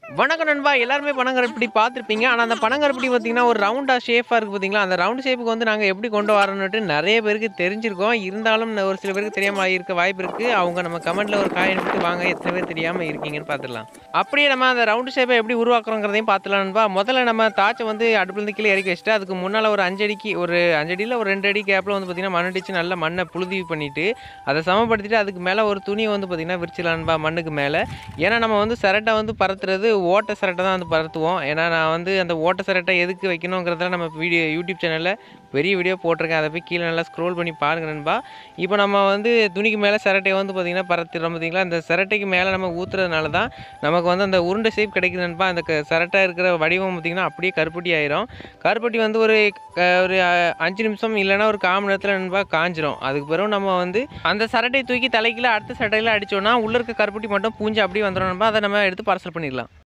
வணக்கம் நண்பா எல்லாருமே பனங்கருப்பட்டி பார்த்துருப்பீங்க ஆனால் அந்த பனங்கருப்பட்டி பார்த்தீங்கன்னா ஒரு ரவுண்டாக ஷேஃபாக இருக்குது பார்த்தீங்களா அந்த ரவுண்ட் ஷேப்புக்கு வந்து நாங்கள் எப்படி கொண்டு வரணுன்ட்டு நிறைய பேருக்கு தெரிஞ்சிருக்கோம் இருந்தாலும் ஒரு சில பேருக்கு தெரியாமல் இருக்க வாய்ப்பு இருக்குது அவங்க நம்ம கமெண்ட்டில் ஒரு காய் அனுப்பிட்டு வாங்க எத்தனை பேர் தெரியாமல் இருக்கீங்கன்னு பார்த்துடலாம் அப்படியே நம்ம அந்த ரவுண்டு ஷேப்பை எப்படி உருவாக்குறோங்கிறதையும் பார்த்துலாம் நண்பா முதல்ல நம்ம தாச்சை வந்து அடுப்புலேருந்து கீழே இறக்கி வச்சுட்டு அதுக்கு முன்னால் ஒரு அஞ்சு அடிக்கு ஒரு அஞ்சு அடியில் ஒரு ரெண்டு அடி கேப்பில் வந்து பார்த்திங்கன்னா மண் அடிச்சு நல்லா மண்ணை புழுதி பண்ணிவிட்டு அதை சமப்படுத்திட்டு அதுக்கு மேலே ஒரு துணியை வந்து பார்த்திங்கன்னா விரிச்சிடலான்பா மண்ணுக்கு மேலே ஏன்னா நம்ம வந்து சிரட்டை வந்து பறத்துறது ஓட்ட சிரட்டை தான் வந்து பறத்துவோம் ஏன்னா நான் வந்து அந்த ஓட்ட சிரட்டை எதுக்கு வைக்கணுங்கிறதுல நம்ம வீடியோ யூடியூப் சேனலில் பெரிய வீடியோ போட்டிருக்கேன் அதை போய் கீழே நல்லா ஸ்க்ரோல் பண்ணி பாருங்க நண்பா இப்போ நம்ம வந்து துணிக்கு மேலே சிரட்டையை வந்து பார்த்திங்கன்னா பறத்துறோம் பார்த்தீங்களா அந்த சிரட்டைக்கு மேலே நம்ம ஊற்றுறதுனால தான் நமக்கு வந்து அந்த உருண்டை ஷேப் கிடைக்குது நண்பா அந்த க- சிரட்டை இருக்கிற வடிவம் பார்த்திங்கன்னா அப்படியே கருப்பட்டி ஆயிரும் கருப்பட்டி வந்து ஒரு க- ஒரு அஹ், அஞ்சு நிமிஷம் இல்லைன்னா ஒரு கால் மணி நேரத்தில் நண்பா காஞ்சிரும் அதுக்கு பிறகு நம்ம வந்து அந்த சரட்டை தூக்கி தலைக்கில் அடுத்த சட்டையில் அடிச்சோன்னா உள்ளே இருக்க கருப்பட்டி மட்டும் பூஞ்சி அப்படியே வந்துடும் நண்பா அதை நம்ம எடுத்து பார்சல் பண்ணிடலாம்